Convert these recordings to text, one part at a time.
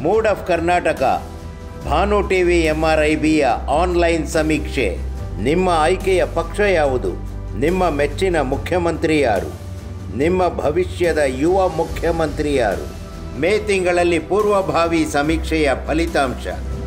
mood of Karnataka Bhanu TV ಎಂಆರ್ಐಬಿಯ online ಸಮೀಕ್ಷೆ ನಿಮ್ಮ ಆಯ್ಕೆಯ ಪಕ್ಷ ಯಾವುದು ನಿಮ್ಮ ಮೆಚ್ಚಿನ ಮುಖ್ಯಮಂತ್ರಿ ಯಾರು ನಿಮ್ಮ ಭವಿಷ್ಯದ ಯುವ ಮುಖ್ಯಮಂತ್ರಿ ಯಾರು ಮೇ ತಿಂಗಳಲ್ಲಿ ಪೂರ್ವಭಾವಿ ಸಮೀಕ್ಷೆಯ ಫಲಿತಾಂಶ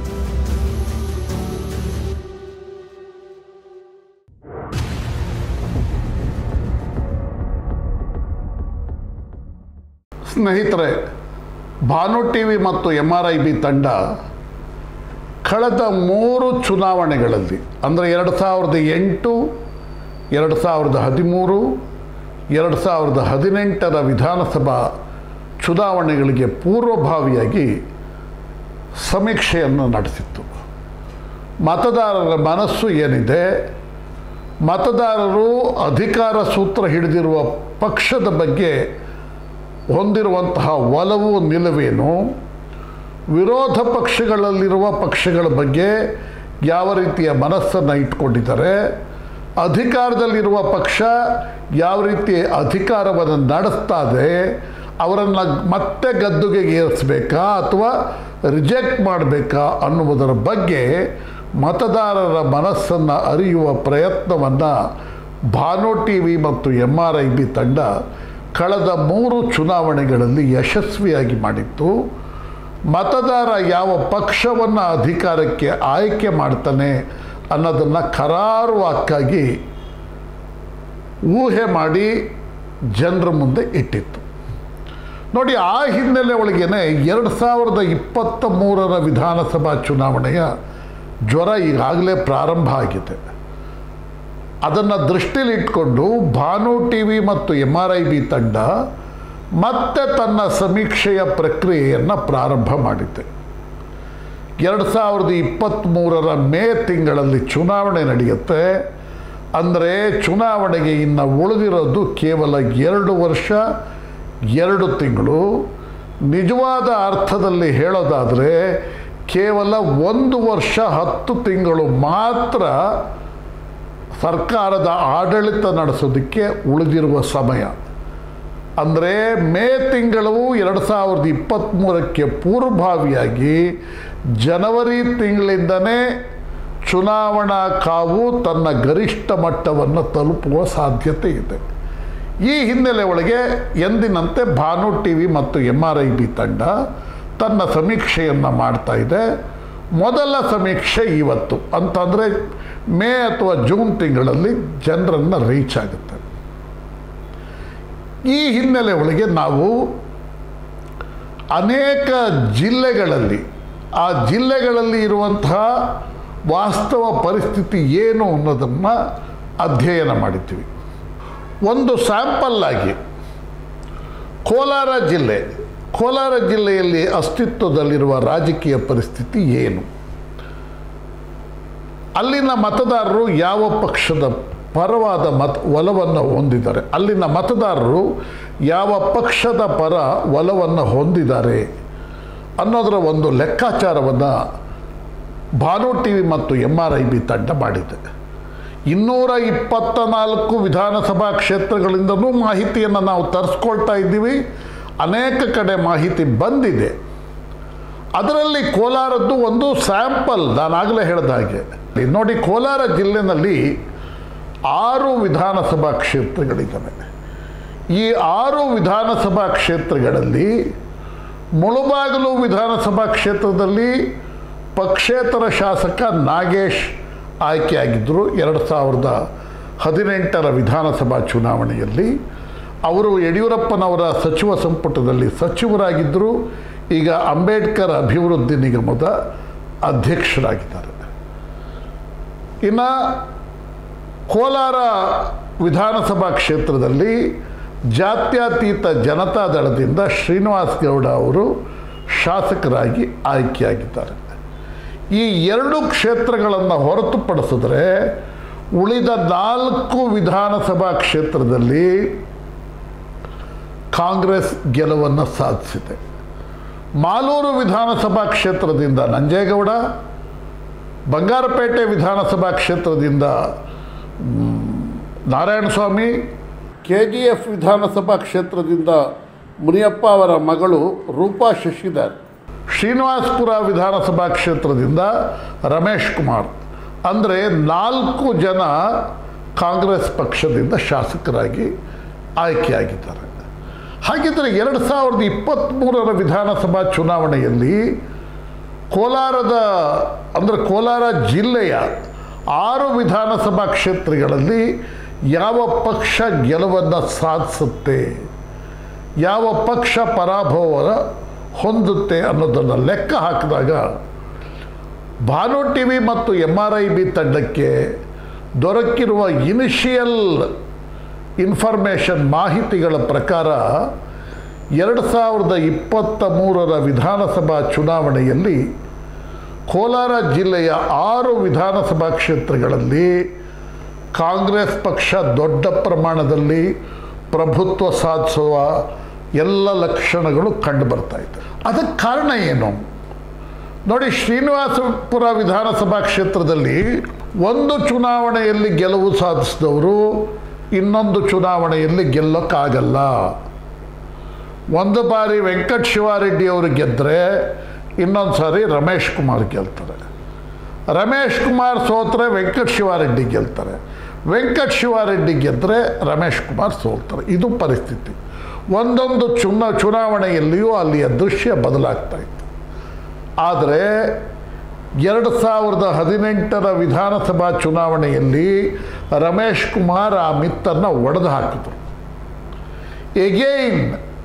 ಸ್ನೇಹಿತರೆ ಭಾನು ಟಿ ವಿ ಮತ್ತು ಎಮ್ ಆರ್ ಐ ಬಿ ತಂಡ ಕಳೆದ ಮೂರು ಚುನಾವಣೆಗಳಲ್ಲಿ ಅಂದರೆ ಎರಡು ಸಾವಿರದ ಎಂಟು ಎರಡು ಸಾವಿರದ ಹದಿಮೂರು ಎರಡು ಸಾವಿರದ ಹದಿನೆಂಟರ ವಿಧಾನಸಭಾ ಚುನಾವಣೆಗಳಿಗೆ ಪೂರ್ವಭಾವಿಯಾಗಿ ಸಮೀಕ್ಷೆಯನ್ನು ನಡೆಸಿತ್ತು ಮತದಾರರ ಮನಸ್ಸು ಏನಿದೆ ಮತದಾರರು ಅಧಿಕಾರ ಸೂತ್ರ ಹಿಡಿದಿರುವ ಪಕ್ಷದ ಬಗ್ಗೆ ಹೊಂದಿರುವಂತಹ ಒಲವು ನಿಲುವೇನು ವಿರೋಧ ಪಕ್ಷಗಳಲ್ಲಿರುವ ಪಕ್ಷಗಳ ಬಗ್ಗೆ ಯಾವ ರೀತಿಯ ಮನಸ್ಸನ್ನು ಇಟ್ಕೊಂಡಿದ್ದಾರೆ ಅಧಿಕಾರದಲ್ಲಿರುವ ಪಕ್ಷ ಯಾವ ರೀತಿ ಅಧಿಕಾರವನ್ನು ನಡೆಸ್ತಾ ಇದೆ ಅವರನ್ನು ಮತ್ತೆ ಗದ್ದುಗೆ ಏರಿಸಬೇಕಾ ಅಥವಾ ರಿಜೆಕ್ಟ್ ಮಾಡಬೇಕಾ ಅನ್ನುವುದರ ಬಗ್ಗೆ ಮತದಾರರ ಮನಸ್ಸನ್ನು ಅರಿಯುವ ಪ್ರಯತ್ನವನ್ನು ಭಾನು ಟಿ ವಿ ಮತ್ತು ಎಮ್ ಆರ್ ಐ ಬಿ ತಂಡ ಕಳೆದ ಮೂರು ಚುನಾವಣೆಗಳಲ್ಲಿ ಯಶಸ್ವಿಯಾಗಿ ಮಾಡಿತ್ತು ಮತದಾರ ಯಾವ ಪಕ್ಷವನ್ನು ಅಧಿಕಾರಕ್ಕೆ ಆಯ್ಕೆ ಮಾಡ್ತಾನೆ ಅನ್ನೋದನ್ನು ಕರಾರುವಾಕ್ಕಾಗಿ ಊಹೆ ಮಾಡಿ ಜನರ ಮುಂದೆ ಇಟ್ಟಿತ್ತು ನೋಡಿ ಆ ಹಿನ್ನೆಲೆ ಒಳಗೇನೆ ಎರಡು ಸಾವಿರದ ಇಪ್ಪತ್ತ ಮೂರರ ವಿಧಾನಸಭಾ ಚುನಾವಣೆಯ ಜ್ವರ ಈಗಾಗಲೇ ಪ್ರಾರಂಭ ಆಗಿದೆ ಅದನ್ನು ದೃಷ್ಟಿಲಿಟ್ಕೊಂಡು ಭಾನು ಟಿ ವಿ ಮತ್ತು ಎಮ್ ಆರ್ ಐ ಬಿ ತಂಡ ಮತ್ತೆ ತನ್ನ ಸಮೀಕ್ಷೆಯ ಪ್ರಕ್ರಿಯೆಯನ್ನು ಪ್ರಾರಂಭ ಮಾಡಿದೆ ಎರಡು ಸಾವಿರದ ಇಪ್ಪತ್ತ್ಮೂರರ ಮೇ ತಿಂಗಳಲ್ಲಿ ಚುನಾವಣೆ ನಡೆಯುತ್ತೆ ಅಂದರೆ ಚುನಾವಣೆಗೆ ಇನ್ನು ಉಳಿದಿರೋದು ಕೇವಲ ಎರಡು ವರ್ಷ ಎರಡು ತಿಂಗಳು ನಿಜವಾದ ಅರ್ಥದಲ್ಲಿ ಹೇಳೋದಾದರೆ ಕೇವಲ ಒಂದು ವರ್ಷ ಹತ್ತು ತಿಂಗಳು ಮಾತ್ರ ಸರ್ಕಾರದ ಆಡಳಿತ ನಡೆಸೋದಕ್ಕೆ ಉಳಿದಿರುವ ಸಮಯ ಅಂದರೆ ಮೇ ತಿಂಗಳು ಎರಡು ಸಾವಿರದ ಇಪ್ಪತ್ತ್ಮೂರಕ್ಕೆ ಪೂರ್ವಭಾವಿಯಾಗಿ ಜನವರಿ ತಿಂಗಳಿಂದನೇ ಚುನಾವಣಾ ಕಾವು ತನ್ನ ಗರಿಷ್ಠ ಮಟ್ಟವನ್ನು ತಲುಪುವ ಸಾಧ್ಯತೆ ಇದೆ ಈ ಹಿನ್ನೆಲೆ ಒಳಗೆ ಎಂದಿನಂತೆ ಭಾನು ಟಿ ವಿ ಮತ್ತು ಎಮ್ ಆರ್ ಐ ಬಿ ತಂಡ ತನ್ನ ಸಮೀಕ್ಷೆಯನ್ನು ಮಾಡ್ತಾ ಇದೆ ಮೊದಲ ಸಮೀಕ್ಷೆ ಇವತ್ತು ಅಂತಂದರೆ ಮೇ ಅಥವಾ ಜೂನ್ ತಿಂಗಳಲ್ಲಿ ಜನರನ್ನು ರೀಚ್ ಆಗುತ್ತೆ ಈ ಹಿನ್ನೆಲೆ ಒಳಗೆ ನಾವು ಅನೇಕ ಜಿಲ್ಲೆಗಳಲ್ಲಿ ಆ ಜಿಲ್ಲೆಗಳಲ್ಲಿ ಇರುವಂತಹ ವಾಸ್ತವ ಪರಿಸ್ಥಿತಿ ಏನು ಅನ್ನೋದನ್ನು ಅಧ್ಯಯನ ಮಾಡಿದ್ದೀವಿ ಒಂದು ಸ್ಯಾಂಪಲ್ ಆಗಿ ಕೋಲಾರ ಜಿಲ್ಲೆ ಕೋಲಾರ ಜಿಲ್ಲೆಯಲ್ಲಿ ಅಸ್ತಿತ್ವದಲ್ಲಿರುವ ರಾಜಕೀಯ ಪರಿಸ್ಥಿತಿ ಏನು ಅಲ್ಲಿನ ಮತದಾರರು ಯಾವ ಪಕ್ಷದ ಪರವಾದ ಮತ ಒಲವನ್ನು ಹೊಂದಿದ್ದಾರೆ ಅಲ್ಲಿನ ಮತದಾರರು ಯಾವ ಪಕ್ಷದ ಪರ ಒಲವನ್ನು ಹೊಂದಿದ್ದಾರೆ ಅನ್ನೋದರ ಒಂದು ಲೆಕ್ಕಾಚಾರವನ್ನು ಭಾನು ಟಿ ವಿ ಮತ್ತು ಎಮ್ ಆರ್ ಐ ಬಿ ತಂಡ ಮಾಡಿದೆ ಇನ್ನೂರ ಇಪ್ಪತ್ತ ನಾಲ್ಕು ವಿಧಾನಸಭಾ ಕ್ಷೇತ್ರಗಳಿಂದಲೂ ಮಾಹಿತಿಯನ್ನು ನಾವು ತರಿಸ್ಕೊಳ್ತಾ ಇದ್ದೀವಿ ಅನೇಕ ಕಡೆ ಮಾಹಿತಿ ಬಂದಿದೆ ಅದರಲ್ಲಿ ಕೋಲಾರದ್ದು ಒಂದು ಸ್ಯಾಂಪಲ್ ನಾನಾಗಲೇ ಹೇಳಿದ ಹಾಗೆ ನೋಡಿ ಕೋಲಾರ ಜಿಲ್ಲೆನಲ್ಲಿ ಆರು ವಿಧಾನಸಭಾ ಕ್ಷೇತ್ರಗಳಿದ್ದಾವೆ ಈ ಆರು ವಿಧಾನಸಭಾ ಕ್ಷೇತ್ರಗಳಲ್ಲಿ ಮುಳುಬಾಗಿಲು ವಿಧಾನಸಭಾ ಕ್ಷೇತ್ರದಲ್ಲಿ ಪಕ್ಷೇತರ ಶಾಸಕ ನಾಗೇಶ್ ಆಯ್ಕೆಯಾಗಿದ್ದರು ಎರಡು ಸಾವಿರದ ಹದಿನೆಂಟರ ವಿಧಾನಸಭಾ ಚುನಾವಣೆಯಲ್ಲಿ ಅವರು ಯಡಿಯೂರಪ್ಪನವರ ಸಚಿವ ಸಂಪುಟದಲ್ಲಿ ಸಚಿವರಾಗಿದ್ದರು ಈಗ ಅಂಬೇಡ್ಕರ್ ಅಭಿವೃದ್ಧಿ ನಿಗಮದ ಅಧ್ಯಕ್ಷರಾಗಿದ್ದಾರೆ ಇನ್ನು ಕೋಲಾರ ವಿಧಾನಸಭಾ ಕ್ಷೇತ್ರದಲ್ಲಿ ಜಾತ್ಯತೀತ ಜನತಾದಳದಿಂದ ಶ್ರೀನಿವಾಸ್ ಗೌಡ ಅವರು ಶಾಸಕರಾಗಿ ಆಯ್ಕೆಯಾಗಿದ್ದಾರೆ ಈ ಎರಡು ಕ್ಷೇತ್ರಗಳನ್ನು ಹೊರತುಪಡಿಸಿದ್ರೆ ಉಳಿದ ನಾಲ್ಕು ವಿಧಾನಸಭಾ ಕ್ಷೇತ್ರದಲ್ಲಿ ಕಾಂಗ್ರೆಸ್ ಗೆಲುವನ್ನು ಸಾಧಿಸಿದೆ ಮಾಲೂರು ವಿಧಾನಸಭಾ ಕ್ಷೇತ್ರದಿಂದ ನಂಜೇಗೌಡ ಬಂಗಾರಪೇಟೆ ವಿಧಾನಸಭಾ ಕ್ಷೇತ್ರದಿಂದ ಮ್, ನಾರಾಯಣಸ್ವಾಮಿ ಕೆ ಜಿ ಎಫ್ ವಿಧಾನಸಭಾ ಕ್ಷೇತ್ರದಿಂದ ಮುನಿಯಪ್ಪ ಅವರ ಮಗಳು ರೂಪಾ ಶಶಿಧರ್ ಶ್ರೀನಿವಾಸಪುರ ವಿಧಾನಸಭಾ ಕ್ಷೇತ್ರದಿಂದ ರಮೇಶ್ ಕುಮಾರ್ ಅಂದರೆ ನಾಲ್ಕು ಜನ ಕಾಂಗ್ರೆಸ್ ಪಕ್ಷದಿಂದ ಶಾಸಕರಾಗಿ ಆಯ್ಕೆಯಾಗಿದ್ದಾರೆ ಹಾಗಿದ್ದರೆ ಎರಡು ಸಾವಿರದ ಇಪ್ಪತ್ತ್ಮೂರರ ವಿಧಾನಸಭಾ ಚುನಾವಣೆಯಲ್ಲಿ ಕೋಲಾರದ ಅಂದರೆ ಕೋಲಾರ ಜಿಲ್ಲೆಯ ಆರು ವಿಧಾನಸಭಾ ಕ್ಷೇತ್ರಗಳಲ್ಲಿ ಯಾವ ಪಕ್ಷ ಗೆಲುವನ್ನು ಸಾಧಿಸುತ್ತೆ ಯಾವ ಪಕ್ಷ ಪರಾಭವ ಹೊಂದುತ್ತೆ ಅನ್ನೋದನ್ನು ಲೆಕ್ಕ ಹಾಕಿದಾಗ ಭಾನು ಟಿ ವಿ ಮತ್ತು ಎಮ್ ಆರ್ ಐ ಬಿ ತಂಡಕ್ಕೆ ದೊರಕಿರುವ ಇನಿಷಿಯಲ್ ಇನ್ಫಾರ್ಮೇಷನ್ ಮಾಹಿತಿಗಳ ಪ್ರಕಾರ ಎರಡು ಸಾವಿರದ ಇಪ್ಪತ್ತ ಮೂರರ ವಿಧಾನಸಭಾ ಚುನಾವಣೆಯಲ್ಲಿ ಕೋಲಾರ ಜಿಲ್ಲೆಯ ಆರು ವಿಧಾನಸಭಾ ಕ್ಷೇತ್ರಗಳಲ್ಲಿ ಕಾಂಗ್ರೆಸ್ ಪಕ್ಷ ದೊಡ್ಡ ಪ್ರಮಾಣದಲ್ಲಿ ಪ್ರಭುತ್ವ ಸಾಧಿಸುವ ಎಲ್ಲ ಲಕ್ಷಣಗಳು ಕಂಡು ಬರ್ತಾ ಇದೆ ಅದಕ್ಕೆ ಕಾರಣ ಏನು ನೋಡಿ ಶ್ರೀನಿವಾಸಪುರ ವಿಧಾನಸಭಾ ಕ್ಷೇತ್ರದಲ್ಲಿ ಒಂದು ಚುನಾವಣೆಯಲ್ಲಿ ಗೆಲುವು ಸಾಧಿಸಿದವರು ಇನ್ನೊಂದು ಚುನಾವಣೆಯಲ್ಲಿ ಗೆಲ್ಲೋಕ್ಕಾಗಲ್ಲ ಒಂದು ಬಾರಿ ವೆಂಕಟ ಶಿವಾರೆಡ್ಡಿ ಅವರು ಗೆದ್ದರೆ ಇನ್ನೊಂದು ಸಾರಿ ರಮೇಶ್ ಕುಮಾರ್ ಗೆಲ್ತಾರೆ ರಮೇಶ್ ಕುಮಾರ್ ಸೋತ್ರೆ ವೆಂಕಟ ಶಿವಾರೆಡ್ಡಿ ಗೆಲ್ತಾರೆ ವೆಂಕಟ ಶಿವಾರೆಡ್ಡಿ ಗೆದ್ದರೆ ರಮೇಶ್ ಕುಮಾರ್ ಸೋಲ್ತಾರೆ ಇದು ಪರಿಸ್ಥಿತಿ ಒಂದೊಂದು ಚುನ ಚುನಾವಣೆಯಲ್ಲಿಯೂ ಅಲ್ಲಿಯ ದೃಶ್ಯ ಬದಲಾಗ್ತಾ ಇತ್ತು ಆದರೆ ಎರಡು ಸಾವಿರದ ಹದಿನೆಂಟರ ವಿಧಾನಸಭಾ ಚುನಾವಣೆಯಲ್ಲಿ ರಮೇಶ್ ಕುಮಾರ್ ಆ ಮಿತ್ತನ್ನು ಒಡೆದು ಹಾಕಿದ್ರು ಎಗೈನ್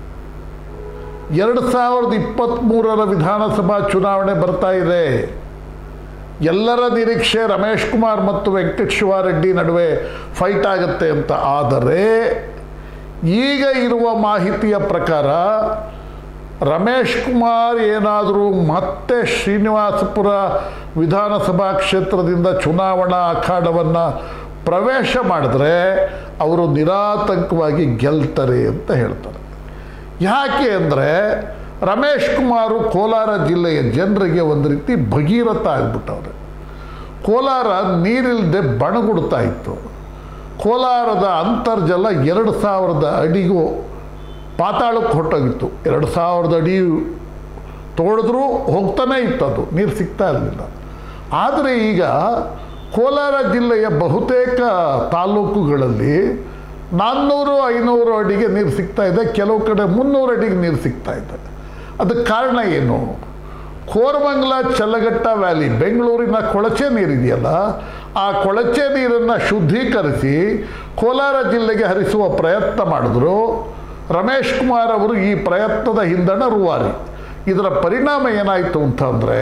ಎರಡು ಸಾವಿರದ ಇಪ್ಪತ್ತ್ಮೂರರ ವಿಧಾನಸಭಾ ಚುನಾವಣೆ ಬರ್ತಾ ಇದೆ ಎಲ್ಲರ ನಿರೀಕ್ಷೆ ರಮೇಶ್ ಕುಮಾರ್ ಮತ್ತು ವೆಂಕಟ ಶಿವಾರೆಡ್ಡಿ ನಡುವೆ ಫೈಟ್ ಆಗುತ್ತೆ ಅಂತ ಆದರೆ ಈಗ ಇರುವ ಮಾಹಿತಿಯ ಪ್ರಕಾರ ರಮೇಶ್ ಕುಮಾರ್ ಏನಾದರೂ ಮತ್ತೆ ಶ್ರೀನಿವಾಸಪುರ ವಿಧಾನಸಭಾ ಕ್ಷೇತ್ರದಿಂದ ಚುನಾವಣಾ ಅಖಾಡವನ್ನು ಪ್ರವೇಶ ಮಾಡಿದ್ರೆ ಅವರು ನಿರಾತಂಕವಾಗಿ ಗೆಲ್ತಾರೆ ಅಂತ ಹೇಳ್ತಾರೆ ಯಾಕೆ ಅಂದರೆ ರಮೇಶ್ ಕುಮಾರು ಕೋಲಾರ ಜಿಲ್ಲೆಯ ಜನರಿಗೆ ಒಂದು ರೀತಿ ಭಗೀರಥ ಆಗ್ಬಿಟ್ಟವ್ರೆ ಕೋಲಾರ ನೀರಿಲ್ಲದೆ ಬಣಗುಡ್ತಾ ಇತ್ತು ಕೋಲಾರದ ಅಂತರ್ಜಲ ಎರಡು ಸಾವಿರದ ಅಡಿಗೂ ಪಾತಾಳಕ್ಕೆ ಹೊಟ್ಟೋಗಿತ್ತು ಎರಡು ಸಾವಿರದ ಅಡಿ ತೋಡಿದ್ರೂ ಹೋಗ್ತಾನೇ ಇತ್ತು ಅದು ನೀರು ಸಿಗ್ತಾ ಇರಲಿಲ್ಲ ಆದರೆ ಈಗ ಕೋಲಾರ ಜಿಲ್ಲೆಯ ಬಹುತೇಕ ತಾಲೂಕುಗಳಲ್ಲಿ ನಾನ್ನೂರು ಐನೂರು ಅಡಿಗೆ ನೀರು ಸಿಗ್ತಾ ಇದೆ ಕೆಲವು ಕಡೆ ಮುನ್ನೂರು ಅಡಿಗೆ ನೀರು ಸಿಗ್ತಾ ಇದೆ ಅದಕ್ಕೆ ಕಾರಣ ಏನು ಕೋರಮಂಗಲ ಚಲ್ಲಘಟ್ಟ ವ್ಯಾಲಿ ಬೆಂಗಳೂರಿನ ಕೊಳಚೆ ನೀರಿದೆಯಲ್ಲ ಆ ಕೊಳಚೆ ನೀರನ್ನು ಶುದ್ಧೀಕರಿಸಿ ಕೋಲಾರ ಜಿಲ್ಲೆಗೆ ಹರಿಸುವ ಪ್ರಯತ್ನ ಮಾಡಿದ್ರು ರಮೇಶ್ ಕುಮಾರ್ ಅವರು ಈ ಪ್ರಯತ್ನದ ಹಿಂದಣ ರೂವಾರಿ ಇದರ ಪರಿಣಾಮ ಏನಾಯಿತು ಅಂತಂದರೆ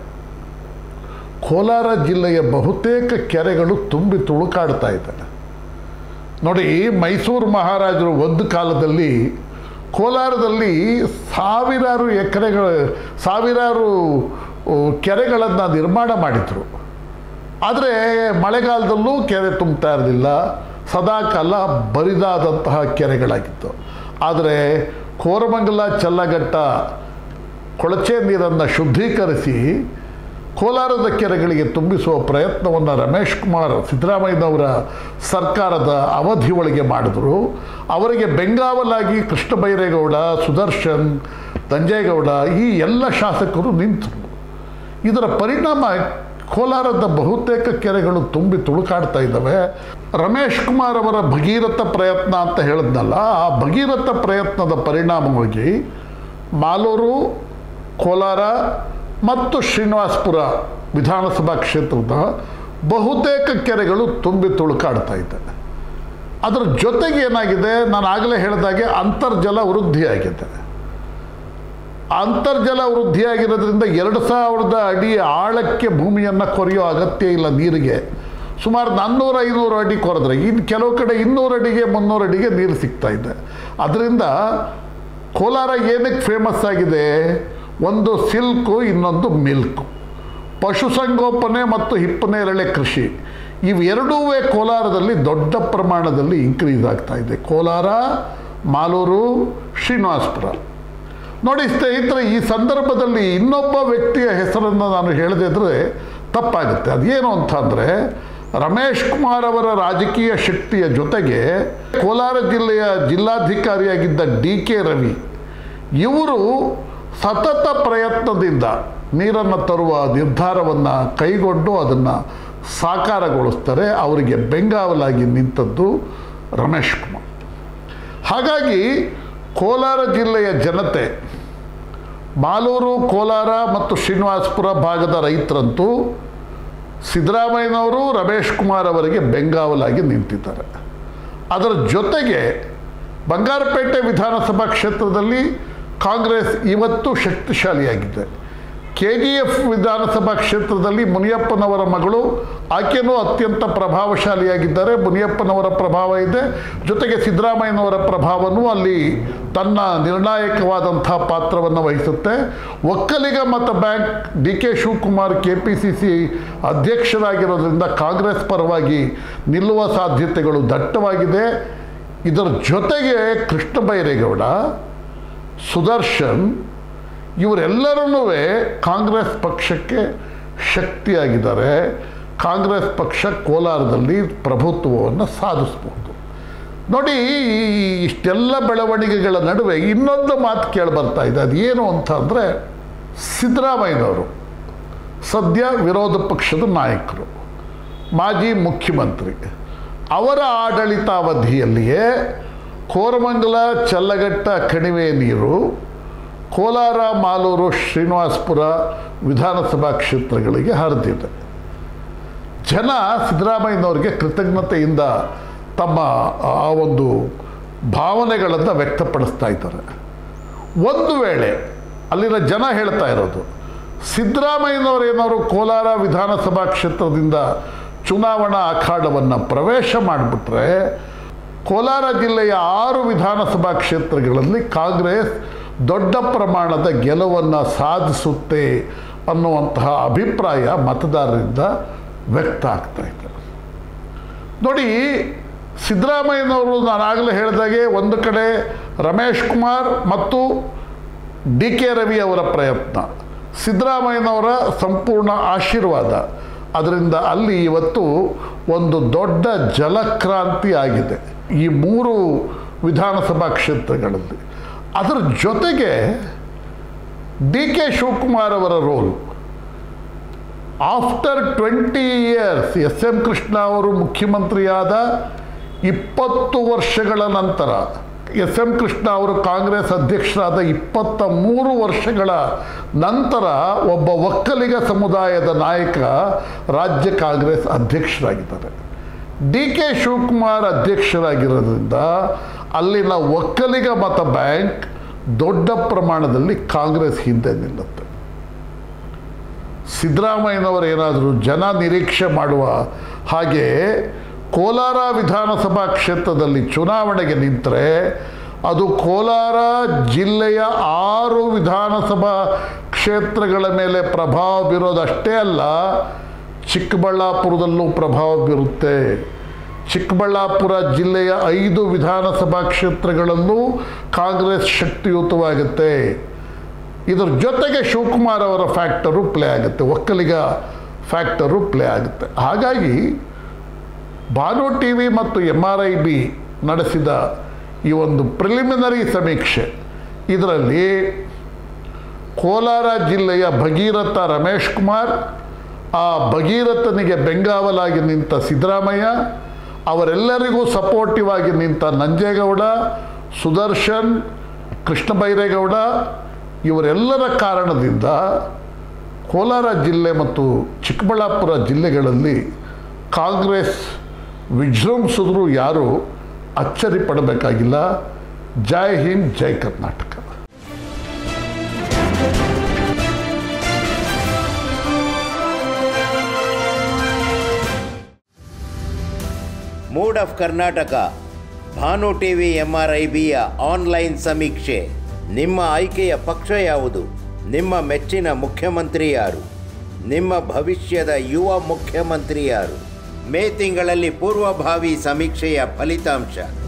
ಕೋಲಾರ ಜಿಲ್ಲೆಯ ಬಹುತೇಕ ಕೆರೆಗಳು ತುಂಬಿ ತುಳುಕಾಡ್ತಾ ಇದೆ ನೋಡಿ ಮೈಸೂರು ಮಹಾರಾಜರು ಒಂದು ಕಾಲದಲ್ಲಿ ಕೋಲಾರದಲ್ಲಿ ಸಾವಿರಾರು ಎಕರೆಗಳ ಸಾವಿರಾರು ಕೆರೆಗಳನ್ನು ನಿರ್ಮಾಣ ಮಾಡಿದರು ಆದರೆ ಮಳೆಗಾಲದಲ್ಲೂ ಕೆರೆ ತುಂಬ್ತಾ ಇರಲಿಲ್ಲ ಸದಾಕಾಲ ಬರಿದಾದಂತಹ ಕೆರೆಗಳಾಗಿತ್ತು ಆದರೆ ಕೋರಮಂಗಲ ಚಲ್ಲಘಟ್ಟ ಕೊಳಚೆ ನೀರನ್ನು ಶುದ್ಧೀಕರಿಸಿ ಕೋಲಾರದ ಕೆರೆಗಳಿಗೆ ತುಂಬಿಸುವ ಪ್ರಯತ್ನವನ್ನು ರಮೇಶ್ ಕುಮಾರ್ ಸಿದ್ದರಾಮಯ್ಯನವರ ಸರ್ಕಾರದ ಅವಧಿ ಒಳಗೆ ಮಾಡಿದರು ಅವರಿಗೆ ಬೆಂಗಾವಲಾಗಿ ಕೃಷ್ಣ ಬೈರೇಗೌಡ ಸುದರ್ಶನ್ ದಂಜೇಗೌಡ ಈ ಎಲ್ಲ ಶಾಸಕರು ನಿಂತರು ಇದರ ಪರಿಣಾಮ ಕೋಲಾರದ ಬಹುತೇಕ ಕೆರೆಗಳು ತುಂಬಿ ತುಳುಕಾಡ್ತಾ ಇದ್ದಾವೆ ರಮೇಶ್ ಕುಮಾರ್ ಅವರ ಭಗೀರಥ ಪ್ರಯತ್ನ ಅಂತ ಹೇಳಿದ್ನಲ್ಲ ಆ ಭಗೀರಥ ಪ್ರಯತ್ನದ ಪರಿಣಾಮವಾಗಿ ಮಾಲೂರು ಕೋಲಾರ ಮತ್ತು ಶ್ರೀನಿವಾಸಪುರ ವಿಧಾನಸಭಾ ಕ್ಷೇತ್ರದ ಬಹುತೇಕ ಕೆರೆಗಳು ತುಂಬಿ ತುಳುಕಾಡ್ತಾ ಇದೆ ಅದರ ಜೊತೆಗೆ ಏನಾಗಿದೆ ನಾನು ಆಗಲೇ ಹೇಳಿದಾಗೆ ಅಂತರ್ಜಲ ವೃದ್ಧಿಯಾಗಿದೆ ಅಂತರ್ಜಲ ವೃದ್ಧಿಯಾಗಿರೋದ್ರಿಂದ ಎರಡು ಸಾವಿರದ ಅಡಿ ಆಳಕ್ಕೆ ಭೂಮಿಯನ್ನು ಕೊರೆಯೋ ಅಗತ್ಯ ಇಲ್ಲ ನೀರಿಗೆ ಸುಮಾರು ನಾನ್ನೂರು ಐನೂರು ಅಡಿ ಕೊರೆದ್ರೆ ಇನ್ನು ಕೆಲವು ಕಡೆ ಇನ್ನೂರು ಅಡಿಗೆ ಮುನ್ನೂರು ಅಡಿಗೆ ನೀರು ಸಿಗ್ತಾ ಇದೆ ಅದರಿಂದ ಕೋಲಾರ ಏನಕ್ಕೆ ಫೇಮಸ್ ಆಗಿದೆ ಒಂದು ಸಿಲ್ಕು ಇನ್ನೊಂದು ಮಿಲ್ಕು ಪಶುಸಂಗೋಪನೆ ಮತ್ತು ಹಿಪ್ಪನೇರಳೆ ಕೃಷಿ ಇವೆರಡೂ ಕೋಲಾರದಲ್ಲಿ ದೊಡ್ಡ ಪ್ರಮಾಣದಲ್ಲಿ ಇನ್ಕ್ರೀಸ್ ಆಗ್ತಾ ಇದೆ ಕೋಲಾರ ಮಾಲೂರು ಶ್ರೀನಿವಾಸಪುರ ನೋಡಿ ಸ್ನೇಹಿತರೆ ಈ ಸಂದರ್ಭದಲ್ಲಿ ಇನ್ನೊಬ್ಬ ವ್ಯಕ್ತಿಯ ಹೆಸರನ್ನು ನಾನು ಹೇಳದಿದ್ರೆ ತಪ್ಪಾಗುತ್ತೆ ಅದೇನು ಅಂತಂದರೆ ರಮೇಶ್ ಕುಮಾರ್ ಅವರ ರಾಜಕೀಯ ಶಕ್ತಿಯ ಜೊತೆಗೆ ಕೋಲಾರ ಜಿಲ್ಲೆಯ ಜಿಲ್ಲಾಧಿಕಾರಿಯಾಗಿದ್ದ ಡಿ ಕೆ ರವಿ ಇವರು ಸತತ ಪ್ರಯತ್ನದಿಂದ ನೀರನ್ನು ತರುವ ನಿರ್ಧಾರವನ್ನು ಕೈಗೊಂಡು ಅದನ್ನು ಸಾಕಾರಗೊಳಿಸ್ತಾರೆ ಅವರಿಗೆ ಬೆಂಗಾವಲಾಗಿ ನಿಂತದ್ದು ರಮೇಶ್ ಕುಮಾರ್ ಹಾಗಾಗಿ ಕೋಲಾರ ಜಿಲ್ಲೆಯ ಜನತೆ ಮಾಲೂರು ಕೋಲಾರ ಮತ್ತು ಶ್ರೀನಿವಾಸಪುರ ಭಾಗದ ರೈತರಂತೂ ಸಿದ್ದರಾಮಯ್ಯನವರು ರಮೇಶ್ ಕುಮಾರ್ ಅವರಿಗೆ ಬೆಂಗಾವಲಾಗಿ ನಿಂತಿದ್ದಾರೆ ಅದರ ಜೊತೆಗೆ ಬಂಗಾರಪೇಟೆ ವಿಧಾನಸಭಾ ಕ್ಷೇತ್ರದಲ್ಲಿ ಕಾಂಗ್ರೆಸ್ ಇವತ್ತು ಶಕ್ತಿಶಾಲಿಯಾಗಿದೆ ಕೆ ಜಿ ಎಫ್ ವಿಧಾನಸಭಾ ಕ್ಷೇತ್ರದಲ್ಲಿ ಮುನಿಯಪ್ಪನವರ ಮಗಳು ಆಕೆಯೂ ಅತ್ಯಂತ ಪ್ರಭಾವಶಾಲಿಯಾಗಿದ್ದಾರೆ ಮುನಿಯಪ್ಪನವರ ಪ್ರಭಾವ ಇದೆ ಜೊತೆಗೆ ಸಿದ್ದರಾಮಯ್ಯನವರ ಪ್ರಭಾವನೂ ಅಲ್ಲಿ ತನ್ನ ನಿರ್ಣಾಯಕವಾದಂಥ ಪಾತ್ರವನ್ನು ವಹಿಸುತ್ತೆ ಒಕ್ಕಲಿಗ ಮತ bank D K Shivakumar K P C C ಅಧ್ಯಕ್ಷರಾಗಿರೋದ್ರಿಂದ ಕಾಂಗ್ರೆಸ್ ಪರವಾಗಿ ನಿಲ್ಲುವ ಸಾಧ್ಯತೆಗಳು ದಟ್ಟವಾಗಿದೆ ಇದರ ಜೊತೆಗೆ ಕೃಷ್ಣ ಬೈರೇಗೌಡ ಸುದರ್ಶನ್ ಇವರೆಲ್ಲರೂ ಕಾಂಗ್ರೆಸ್ ಪಕ್ಷಕ್ಕೆ ಶಕ್ತಿಯಾಗಿದ್ದಾರೆ ಕಾಂಗ್ರೆಸ್ ಪಕ್ಷ ಕೋಲಾರದಲ್ಲಿ ಪ್ರಭುತ್ವವನ್ನು ಸಾಧಿಸ್ಬೋದು ನೋಡಿ ಈ ಇಷ್ಟೆಲ್ಲ ಬೆಳವಣಿಗೆಗಳ ನಡುವೆ ಇನ್ನೊಂದು ಮಾತು ಕೇಳಿ ಬರ್ತಾ ಇದೆ ಅದು ಏನು ಅಂತ ಅಂದರೆ ಸಿದ್ದರಾಮಯ್ಯನವರು ಸದ್ಯ ವಿರೋಧ ಪಕ್ಷದ ನಾಯಕರು ಮಾಜಿ ಮುಖ್ಯಮಂತ್ರಿ ಅವರ ಆಡಳಿತಾವಧಿಯಲ್ಲಿಯೇ ಕೋರಮಂಗಲ ಚಲ್ಲಘಟ್ಟ ಕಣಿವೆ ನೀರು ಕೋಲಾರ ಮಾಲೂರು ಶ್ರೀನಿವಾಸಪುರ ವಿಧಾನಸಭಾ ಕ್ಷೇತ್ರಗಳಿಗೆ ಹರಿದಿದೆ ಜನ ಸಿದ್ದರಾಮಯ್ಯನವರಿಗೆ ಕೃತಜ್ಞತೆಯಿಂದ ತಮ್ಮ ಆ ಒಂದು ಭಾವನೆಗಳನ್ನು ವ್ಯಕ್ತಪಡಿಸ್ತಾ ಇದ್ದಾರೆ ಒಂದು ವೇಳೆ ಅಲ್ಲಿನ ಜನ ಹೇಳ್ತಾ ಇರೋದು ಸಿದ್ದರಾಮಯ್ಯನವರು ಏನಾದ್ರು ಕೋಲಾರ ವಿಧಾನಸಭಾ ಕ್ಷೇತ್ರದಿಂದ ಚುನಾವಣಾ ಅಖಾಡವನ್ನು ಪ್ರವೇಶ ಮಾಡಿಬಿಟ್ರೆ ಕೋಲಾರ ಜಿಲ್ಲೆಯ ಆರು ವಿಧಾನಸಭಾ ಕ್ಷೇತ್ರಗಳಲ್ಲಿ ಕಾಂಗ್ರೆಸ್ ದೊಡ್ಡ ಪ್ರಮಾಣದ ಗೆಲುವನ್ನು ಸಾಧಿಸುತ್ತೆ ಅನ್ನುವಂತಹ ಅಭಿಪ್ರಾಯ ಮತದಾರರಿಂದ ವ್ಯಕ್ತ ಆಗ್ತಾ ಇದೆ ನೋಡಿ ಸಿದ್ದರಾಮಯ್ಯನವರು ನಾನಾಗಲೇ ಹೇಳಿದಾಗೆ ಒಂದು ಕಡೆ ರಮೇಶ್ ಕುಮಾರ್ ಮತ್ತು ಡಿ ಕೆ ರವಿ ಅವರ ಪ್ರಯತ್ನ ಸಿದ್ದರಾಮಯ್ಯನವರ ಸಂಪೂರ್ಣ ಆಶೀರ್ವಾದ ಅದರಿಂದ ಅಲ್ಲಿ ಇವತ್ತು ಒಂದು ದೊಡ್ಡ ಜಲಕ್ರಾಂತಿ ಆಗಿದೆ ಈ ಮೂರು ವಿಧಾನಸಭಾ ಕ್ಷೇತ್ರಗಳಲ್ಲಿ ಅದರ ಜೊತೆಗೆ ಡಿ ಕೆ ಶಿವಕುಮಾರ್ ಅವರ role after twenty years S M Krishna ಅವರು ಮುಖ್ಯಮಂತ್ರಿಯಾದ ಇಪ್ಪತ್ತು ವರ್ಷಗಳ ನಂತರ ಎಸ್ ಎಂ ಕೃಷ್ಣ ಅವರು ಕಾಂಗ್ರೆಸ್ ಅಧ್ಯಕ್ಷರಾದ ಇಪ್ಪತ್ತ ಮೂರು ವರ್ಷಗಳ ನಂತರ ಒಬ್ಬ ಒಕ್ಕಲಿಗ ಸಮುದಾಯದ ನಾಯಕ ರಾಜ್ಯ ಕಾಂಗ್ರೆಸ್ ಅಧ್ಯಕ್ಷರಾಗಿದ್ದಾರೆ ಡಿ ಕೆ ಶಿವಕುಮಾರ್ ಅಧ್ಯಕ್ಷರಾಗಿರೋದ್ರಿಂದ ಅಲ್ಲಿನ ಒಕ್ಕಲಿಗ ಮತ ಬ್ಯಾಂಕ್ ದೊಡ್ಡ ಪ್ರಮಾಣದಲ್ಲಿ ಕಾಂಗ್ರೆಸ್ ಹಿಂದೆ ನಿಲ್ಲುತ್ತೆ ಸಿದ್ದರಾಮಯ್ಯನವರು ಏನಾದರೂ ಜನ ನಿರೀಕ್ಷೆ ಮಾಡುವ ಹಾಗೆ ಕೋಲಾರ ವಿಧಾನಸಭಾ ಕ್ಷೇತ್ರದಲ್ಲಿ ಚುನಾವಣೆಗೆ ನಿಂತರೆ ಅದು ಕೋಲಾರ ಜಿಲ್ಲೆಯ ಆರು ವಿಧಾನಸಭಾ ಕ್ಷೇತ್ರಗಳ ಮೇಲೆ ಪ್ರಭಾವ ಬೀರೋದಷ್ಟೇ ಅಲ್ಲ ಚಿಕ್ಕಬಳ್ಳಾಪುರದಲ್ಲೂ ಪ್ರಭಾವ ಬೀರುತ್ತೆ ಚಿಕ್ಕಬಳ್ಳಾಪುರ ಜಿಲ್ಲೆಯ ಐದು ವಿಧಾನಸಭಾ ಕ್ಷೇತ್ರಗಳಲ್ಲೂ ಕಾಂಗ್ರೆಸ್ ಶಕ್ತಿಯುತವಾಗುತ್ತೆ ಇದರ ಜೊತೆಗೆ ಶಿವಕುಮಾರ್ ಅವರ ಫ್ಯಾಕ್ಟರು ಪ್ಲೇ ಆಗುತ್ತೆ ಒಕ್ಕಲಿಗ ಫ್ಯಾಕ್ಟರು ಪ್ಲೇ ಆಗುತ್ತೆ ಹಾಗಾಗಿ ಭಾನು ಟಿ ವಿ ಮತ್ತು ಎಮ್ ಆರ್ ಐ ಬಿ ನಡೆಸಿದ ಈ ಒಂದು ಪ್ರಿಲಿಮಿನರಿ ಸಮೀಕ್ಷೆ ಇದರಲ್ಲಿ ಕೋಲಾರ ಜಿಲ್ಲೆಯ ಭಗೀರಥ ರಮೇಶ್ ಕುಮಾರ್ ಆ ಭಗೀರಥನಿಗೆ ಬೆಂಗಾವಲಾಗಿ ನಿಂತ ಸಿದ್ದರಾಮಯ್ಯ ಅವರೆಲ್ಲರಿಗೂ ಸಪೋರ್ಟಿವ್ ಆಗಿ ನಿಂತ ನಂಜೇಗೌಡ ಸುದರ್ಶನ್ ಕೃಷ್ಣ ಬೈರೇಗೌಡ ಇವರೆಲ್ಲರ ಕಾರಣದಿಂದ ಕೋಲಾರ ಜಿಲ್ಲೆ ಮತ್ತು ಚಿಕ್ಕಬಳ್ಳಾಪುರ ಜಿಲ್ಲೆಗಳಲ್ಲಿ ಕಾಂಗ್ರೆಸ್ ವಿಜೃಂಭಿಸಿದ್ರು ಯಾರು ಅಚ್ಚರಿ ಪಡಬೇಕಾಗಿಲ್ಲ Jai Hind Jai Karnataka mood of Karnataka Bhanu TV M R I ಬಿಯ ಆನ್ಲೈನ್ ಸಮೀಕ್ಷೆ ನಿಮ್ಮ ಆಯ್ಕೆಯ ಪಕ್ಷ ಯಾವುದು ನಿಮ್ಮ ಮೆಚ್ಚಿನ ಮುಖ್ಯಮಂತ್ರಿ ಯಾರು ನಿಮ್ಮ ಭವಿಷ್ಯದ ಯುವ ಮುಖ್ಯಮಂತ್ರಿ ಯಾರು ಮೇ ತಿಂಗಳಲ್ಲಿ ಪೂರ್ವಭಾವಿ ಸಮೀಕ್ಷೆಯ ಫಲಿತಾಂಶ